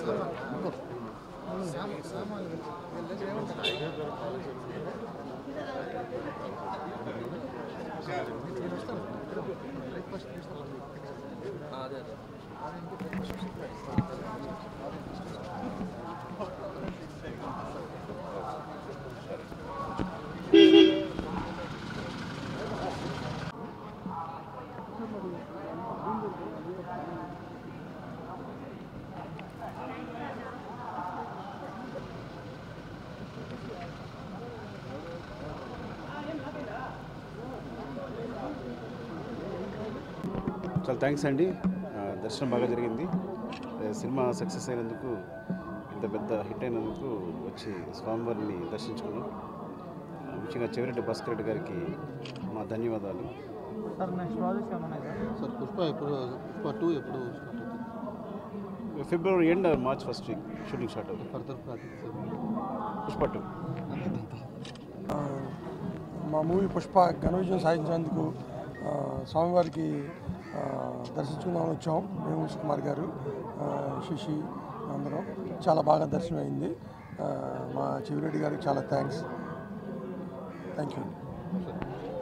చాలా థ్యాంక్స్ అండి ఆ, దర్శనం బాగా జరిగింది ఆ, సినిమా సక్సెస్ అయినందుకు ఇంత పెద్ద హిట్ అయినందుకు వచ్చి స్వామివారిని దర్శించుకున్నాం ఆ, ముఖ్యంగా చెవిరెడ్డి భాస్కర్ రెడ్డి గారికి మా ధన్యవాదాలు సార్ నెక్స్ట్ ప్రాజెక్ట్స్ ఏమైనా ఉన్నాయి సార్ సార్ పుష్ప ఎప్పుడు పుష్ప టూ ఎప్పుడు స్టార్ట్ అవుతుంది February end March first week shooting start అవుతుంది ఫర్దర్ ప్రాజెక్ట్స్ పుష్ప టూ ఆ, మా మూవీ పుష్ప ఘన విజయం సాధించినందుకు ఆ, స్వామివారికి ఆ, దర్శించుకుందామని వచ్చాం మేము కుమార్ గారు ఆ, శశి అందరం చాలా బాగా దర్శనం అయింది ఆ, మా చెవిరెడ్డి గారికి చాలా థ్యాంక్స్ థ్యాంక్ యూ